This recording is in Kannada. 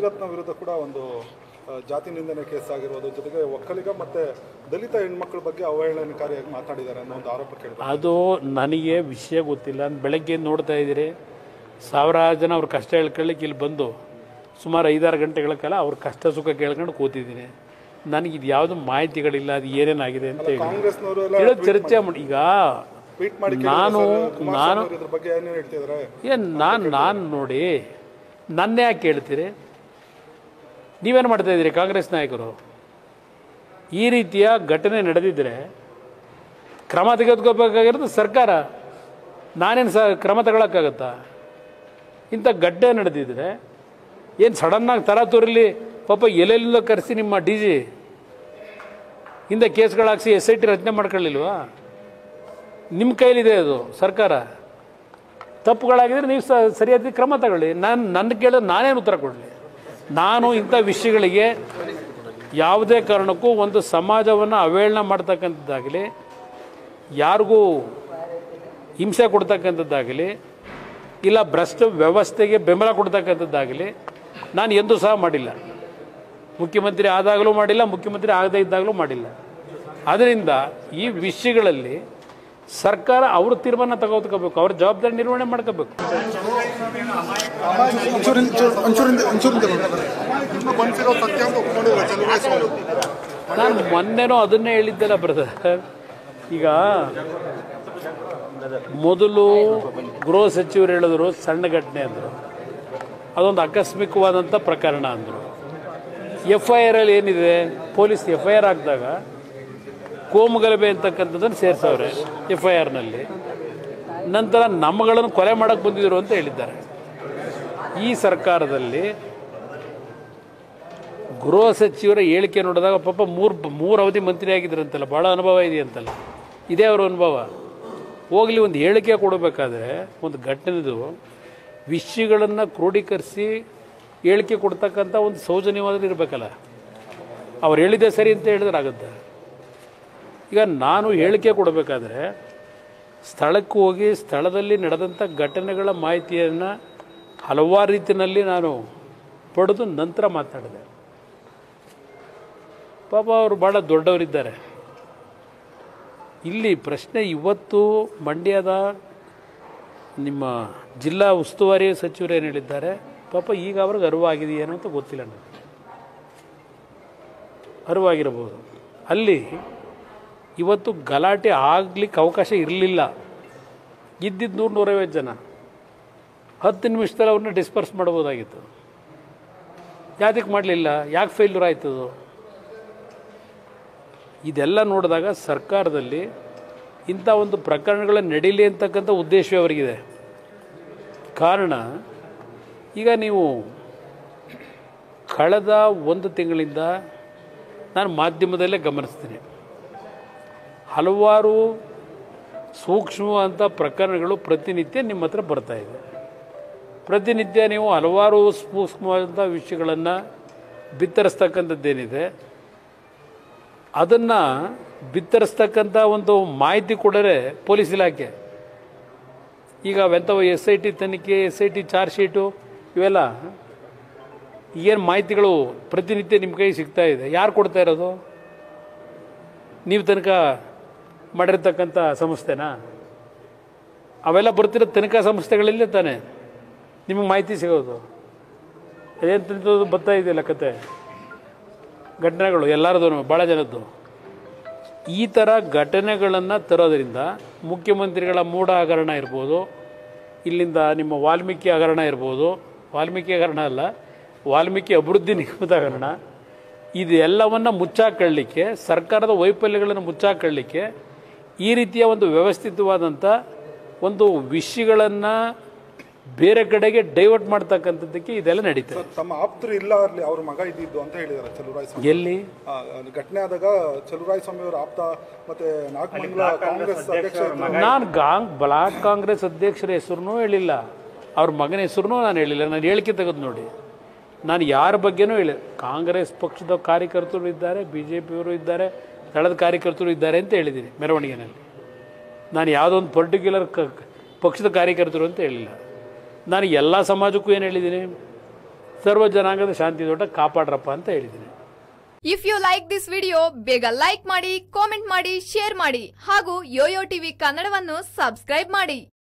ಮುನಿರತ್ನ ವಿರುದ್ಧ ಕೂಡ ಒಂದು ಆ, ಜಾತಿ ನಿಂದನೆ ಕೇಸ್ ಆಗಿರೋದು ಜೊತೆಗೆ ಒಕ್ಕಲಿಗ ಮತ್ತೆ ದಲಿತ ಹೆಣ್ಮಕ್ಳ ಬಗ್ಗೆ ಅವಹೇಳನಕಾರಿಯಾಗಿ ಮಾತಾಡಿದ್ದಾರೆ ಅನ್ನೋ ಒಂದು ಆರೋಪ ಕೇಳಿದೆ ಅದು ನನಗೆ ವಿಷಯ ಗೊತ್ತಿಲ್ಲ ನಾನು ಬೆಳಗ್ಗೆ ನೋಡ್ತಾ ಇದ್ದೀರಿ ಸಾವಿರಾರು ಜನ ಅವ್ರ ಕಷ್ಟ ಹೇಳ್ಕೊಳ್ಳಿಕ್ಕೆ ಇಲ್ಲಿ ಬಂದು ಸುಮಾರು ಐದಾರು ಗಂಟೆಗಳ ಕಾಲ ಅವ್ರ ಕಷ್ಟ ಸುಖ ಕೇಳ್ಕೊಂಡು ಕೂತಿದ್ದೀನಿ ನನಗೆ ಇದು ಯಾವುದು ಮಾಹಿತಿಗಳಿಲ್ಲ ಅದು ಏನೇನಾಗಿದೆ ಅಂತ ಹೇಳಿ ಕಾಂಗ್ರೆಸ್ನವರು ಎಲ್ಲ ಹೇಳೋದು ಚರ್ಚೆ ಮಾಡಿ ಈಗ ಟ್ವೀಟ್ ಮಾಡಿ ನಾನು ನಾನು ಕೇಳಿದ್ರೆ ಇದ್ರ ಬಗ್ಗೆ ಏನೇನು ಹೇಳ್ತಿದ್ದಾರೆ ಏನು ನಾನು ನಾನು ನೋಡಿ ನನ್ನೇ ಯಾಕೆ ಕೇಳ್ತೀರಿ ನೀವೇನು ಮಾಡ್ತಾ ಇದ್ದೀರಿ ಕಾಂಗ್ರೆಸ್ ನಾಯಕರು ಈ ರೀತಿಯ ಘಟನೆ ನಡೆದಿದ್ದರೆ ಕ್ರಮ ತೆಗೆದುಕೋಬೇಕಾಗಿರೋದು ಸರ್ಕಾರ ನಾನೇನು ಸ ಕ್ರಮ ತಗೊಳಕ್ಕಾಗತ್ತಾ ಇಂಥ ಘಟನೆ ನಡೆದಿದ್ರೆ ಏನು ಸಡನ್ನಾಗಿ ತರಾತುರಲ್ಲಿ ಪಾಪ ಎಲ್ಲೆಲ್ಲಿಂದ ಕರೆಸಿ ನಿಮ್ಮ ಡಿ ಜಿ ಹಿಂದೆ ಕೇಸ್ಗಳಾಕ್ಸಿ ಎಸ್ ಐ ಟಿ ರಚನೆ ಮಾಡ್ಕೊಳ್ಳಿಲ್ವಾ ನಿಮ್ಮ ಕೈಲಿದೆ ಅದು ಸರ್ಕಾರ ತಪ್ಪುಗಳಾಗಿದ್ರೆ ನೀವು ಸ ಸರಿಯಾದ ಕ್ರಮ ತಗೊಳ್ಳಿ ನಾನು ನನ್ನ ಕೇಳಿದ್ರೆ ನಾನೇನು ಉತ್ತರ ಕೊಡಲಿ ನಾನು ಇಂಥ ವಿಷಯಗಳಿಗೆ ಯಾವುದೇ ಕಾರಣಕ್ಕೂ ಒಂದು ಸಮಾಜವನ್ನು ಅವೇಳನ ಮಾಡ್ತಕ್ಕಂಥದ್ದಾಗಲಿ ಯಾರಿಗೂ ಹಿಂಸೆ ಕೊಡ್ತಕ್ಕಂಥದ್ದಾಗಲಿ ಇಲ್ಲ ಭ್ರಷ್ಟ ವ್ಯವಸ್ಥೆಗೆ ಬೆಂಬಲ ಕೊಡ್ತಕ್ಕಂಥದ್ದಾಗಲಿ ನಾನು ಎಂದೂ ಸಹ ಮಾಡಿಲ್ಲ ಮುಖ್ಯಮಂತ್ರಿ ಆದಾಗಲೂ ಮಾಡಿಲ್ಲ ಮುಖ್ಯಮಂತ್ರಿ ಆಗದೇ ಇದ್ದಾಗಲೂ ಮಾಡಿಲ್ಲ ಅದರಿಂದ ಈ ವಿಷಯಗಳಲ್ಲಿ ಸರ್ಕಾರ ಅವ್ರ ತೀರ್ಮಾನ ತಗೋಬೇಕು ಅವ್ರ ಜವಾಬ್ದಾರಿ ನಿರ್ವಹಣೆ ಮಾಡ್ಕೋಬೇಕು ಬಂದಿರೋ ಸತ್ಯ ಅಂತ ಒಪ್ಕೊಂಡು ಚಲುವಳಿಸ್ಕೊಂಡು ನಾನು ಮೊನ್ನೆನೂ ಅದನ್ನೇ ಹೇಳಿದ್ದೆಲ್ಲ ಬ್ರದರ್ ಈಗ ಮೊದಲು ಗೃಹ ಸಚಿವರು ಹೇಳಿದ್ರು ಸಣ್ಣ ಘಟನೆ ಅಂದರು ಅದೊಂದು ಆಕಸ್ಮಿಕವಾದಂಥ ಪ್ರಕರಣ ಅಂದರು ಎಫ್ ಐ ಆರಲ್ಲಿ ಏನಿದೆ ಪೊಲೀಸ್ ಎಫ್ ಐ ಆರ್ ಹಾಕಿದಾಗ ಕೋಮುಗಲಭೆ ಅಂತಕ್ಕಂಥದ್ದನ್ನು ಸೇರಿಸವ್ರೆ ಎಫ್ ಐ ಆರ್ನಲ್ಲಿ ನಂತರ ನಮ್ಮಗಳನ್ನು ಕೊಲೆ ಮಾಡಕ್ಕೆ ಬಂದಿದ್ರು ಅಂತ ಹೇಳಿದ್ದಾರೆ ಈ ಸರ್ಕಾರದಲ್ಲಿ ಗೃಹ ಸಚಿವರ ಹೇಳಿಕೆ ನೋಡಿದಾಗ ಪಾಪ ಮೂರು ಮೂರು ಅವಧಿ ಮಂತ್ರಿ ಆಗಿದ್ರಂತಲ್ಲ ಭಾಳ ಅನುಭವ ಇದೆಯಂತಲ್ಲ ಇದೇ ಅವರ ಅನುಭವ ಹೋಗಲಿ ಒಂದು ಹೇಳಿಕೆ ಕೊಡಬೇಕಾದ್ರೆ ಒಂದು ಘಟನೆದು ವಿಷಯಗಳನ್ನು ಕ್ರೋಢೀಕರಿಸಿ ಹೇಳಿಕೆ ಕೊಡ್ತಕ್ಕಂಥ ಒಂದು ಸೌಜನ್ಯವಾದ್ರೂ ಇರಬೇಕಲ್ಲ ಅವ್ರು ಹೇಳಿದ್ದೆ ಸರಿ ಅಂತ ಹೇಳಿದ್ರೆ ಆಗುತ್ತೆ ಈಗ ನಾನು ಹೇಳಿಕೆ ಕೊಡಬೇಕಾದ್ರೆ ಸ್ಥಳಕ್ಕೆ ಹೋಗಿ ಸ್ಥಳದಲ್ಲಿ ನಡೆದಂಥ ಘಟನೆಗಳ ಮಾಹಿತಿಯನ್ನು ಹಲವಾರು ರೀತಿಯಲ್ಲಿ ನಾನು ಪಡೆದು ನಂತರ ಮಾತಾಡಿದೆ ಪಾಪ ಅವರು ಭಾಳ ದೊಡ್ಡವರಿದ್ದಾರೆ ಇಲ್ಲಿ ಪ್ರಶ್ನೆ ಇವತ್ತು ಮಂಡ್ಯದ ನಿಮ್ಮ ಜಿಲ್ಲಾ ಉಸ್ತುವಾರಿ ಸಚಿವರು ಏನು ಹೇಳಿದ್ದಾರೆ ಪಾಪ ಈಗ ಅವ್ರಿಗೆ ಅರಿವಾಗಿದೆಯೇನೋ ಅಂತ ಗೊತ್ತಿಲ್ಲ ನನಗೆ ಅರಿವಾಗಿರಬಹುದು ಅಲ್ಲಿ ಇವತ್ತು ಗಲಾಟೆ ಆಗ್ಲಿಕ್ಕೆ ಅವಕಾಶ ಇರಲಿಲ್ಲ ಇದ್ದಿದ್ದು ನೂರು ನೂರೈವತ್ತು ಜನ ಹತ್ತು ನಿಮಿಷದಲ್ಲಿ ಅವ್ರನ್ನ ಡಿಸ್ಪರ್ಸ್ ಮಾಡ್ಬೋದಾಗಿತ್ತು ಯಾತಕ್ಕೆ ಮಾಡಲಿಲ್ಲ ಯಾಕೆ ಫೇಲ್ಯೂರ್ ಆಯ್ತದು ಇದೆಲ್ಲ ನೋಡಿದಾಗ ಸರ್ಕಾರದಲ್ಲಿ ಇಂಥ ಒಂದು ಪ್ರಕರಣಗಳ ನಡೀಲಿ ಅಂತಕ್ಕಂಥ ಉದ್ದೇಶವೇ ಅವರಿಗಿದೆ ಕಾರಣ ಈಗ ನೀವು ಕಳೆದ ಒಂದು ತಿಂಗಳಿಂದ ನಾನು ಮಾಧ್ಯಮದಲ್ಲೇ ಗಮನಿಸ್ತೀನಿ ಹಲವಾರು ಸೂಕ್ಷ್ಮವಾದಂಥ ಪ್ರಕರಣಗಳು ಪ್ರತಿನಿತ್ಯ ನಿಮ್ಮ ಹತ್ರ ಬರ್ತಾ ಇದೆ ಪ್ರತಿನಿತ್ಯ ನೀವು ಹಲವಾರು ಸೂಕ್ಷ್ಮವಾದಂಥ ವಿಷಯಗಳನ್ನು ಬಿತ್ತರಿಸ್ತಕ್ಕಂಥದ್ದೇನಿದೆ ಅದನ್ನು ಬಿತ್ತರಿಸ್ತಕ್ಕಂಥ ಒಂದು ಮಾಹಿತಿ ಕೊಡರೆ ಪೊಲೀಸ್ ಇಲಾಖೆ ಈಗ ಅವೆಂಥವು ಎಸ್ ಐ ಟಿ ತನಿಖೆ S I T charge sheet ಇವೆಲ್ಲ ಏನು ಮಾಹಿತಿಗಳು ಪ್ರತಿನಿತ್ಯ ನಿಮ್ಮ ಕೈ ಸಿಗ್ತಾ ಇದೆ ಯಾರು ಕೊಡ್ತಾ ಇರೋದು ನೀವು ತನಕ ಮಾಡಿರ್ತಕ್ಕಂಥ ಸಂಸ್ಥೆನಾ ಅವೆಲ್ಲ ಬರ್ತಿರೋ ತನಿಖಾ ಸಂಸ್ಥೆಗಳಲ್ಲೇ ತಾನೆ ನಿಮಗೆ ಮಾಹಿತಿ ಸಿಗೋದು ಅದೇಂತದ್ದು ಬರ್ತಾ ಇದೆಯಲ್ಲ ಕತೆ ಘಟನೆಗಳು ಎಲ್ಲರದು ಭಾಳ ಜನದ್ದು ಈ ಥರ ಘಟನೆಗಳನ್ನು ತರೋದ್ರಿಂದ ಮುಖ್ಯಮಂತ್ರಿಗಳ ಮೂಢ ಹಗರಣ ಇರ್ಬೋದು ಇಲ್ಲಿಂದ ನಿಮ್ಮ ವಾಲ್ಮೀಕಿ ಹಗರಣ ಇರ್ಬೋದು ವಾಲ್ಮೀಕಿ ಹಗರಣ ಅಲ್ಲ ವಾಲ್ಮೀಕಿ ಅಭಿವೃದ್ಧಿ ನಿಗಮದ ಹಗರಣ ಇದೆಲ್ಲವನ್ನು ಮುಚ್ಚಾಕೊಳ್ಳಿಕ್ಕೆ ಸರ್ಕಾರದ ವೈಫಲ್ಯಗಳನ್ನು ಮುಚ್ಚಾಕೊಳ್ಳಿಕ್ಕೆ ಈ ರೀತಿಯ ಒಂದು ವ್ಯವಸ್ಥಿತವಾದಂಥ ಒಂದು ವಿಷಯಗಳನ್ನು ಬೇರೆ ಕಡೆಗೆ ಡೈವರ್ಟ್ ಮಾಡ್ತಕ್ಕಂಥದ್ದಕ್ಕೆ ಇದೆಲ್ಲ ನಡೀತದೆ ತಮ್ಮ ಆಪ್ತರು ಇಲ್ಲ ಅಲ್ಲಿ ಅವ್ರ ಮಗ ಇದ್ದಿದ್ದು ಅಂತ ಹೇಳಿದ್ದಾರೆ ಚಲುವರಾಯ ಸ್ವಾಮಿ ಎಲ್ಲಿ ಆ, ಅದು ಘಟನೆ ಆದಾಗ ಚಲುವರಾಯ ಸ್ವಾಮಿ ಅವರ ಆಪ್ತ ಮತ್ತೆ ನಾಗಮಂಗಲ ಕಾಂಗ್ರೆಸ್ ಅಧ್ಯಕ್ಷ ಇದ್ರು. ನಾನು ಗಾಂಗ್ ಬ್ಲಾಕ್ ಕಾಂಗ್ರೆಸ್ ಅಧ್ಯಕ್ಷರ ಹೆಸರು ಹೇಳಿಲ್ಲ ಅವ್ರ ಮಗನ ಹೆಸರು ನಾನು ಹೇಳಿಲ್ಲ ನಾನು ಹೇಳಿಕೆ ತೆಗೆದು ನೋಡಿ ನಾನು ಯಾರ ಬಗ್ಗೆನೂ ಹೇಳಿ ಕಾಂಗ್ರೆಸ್ ಪಕ್ಷದ ಕಾರ್ಯಕರ್ತರು ಇದ್ದಾರೆ ಬಿ ಜೆ ಪಿಯವರು ಇದ್ದಾರೆ ಸ್ಥಳದ ಕಾರ್ಯಕರ್ತರು ಇದ್ದಾರೆ ಅಂತ ಹೇಳಿದ್ದೀನಿ ಮೆರವಣಿಗೆನಲ್ಲಿ ನಾನು ಯಾವುದೋ ಒಂದು ಪರ್ಟಿಕ್ಯುಲರ್ ಕ ಪಕ್ಷದ ಕಾರ್ಯಕರ್ತರು ಅಂತ ಹೇಳಿಲ್ಲ ನಾನು ಎಲ್ಲ ಸಮಾಜಕ್ಕೂ ಏನು ಹೇಳಿದ್ದೀನಿ ಸರ್ವ ಜನಾಂಗದ ಶಾಂತಿ ತೋಟ ಕಾಪಾಡ್ರಪ್ಪ ಅಂತ ಹೇಳಿದ್ದೀನಿ if you like this video ಬೇಗ ಲೈಕ್ ಮಾಡಿ ಕಾಮೆಂಟ್ ಮಾಡಿ ಶೇರ್ ಮಾಡಿ ಹಾಗೂ ಯೋಯೋ ಟಿವಿ ಕನ್ನಡವನ್ನು ಸಬ್ಸ್ಕ್ರೈಬ್ ಮಾಡಿ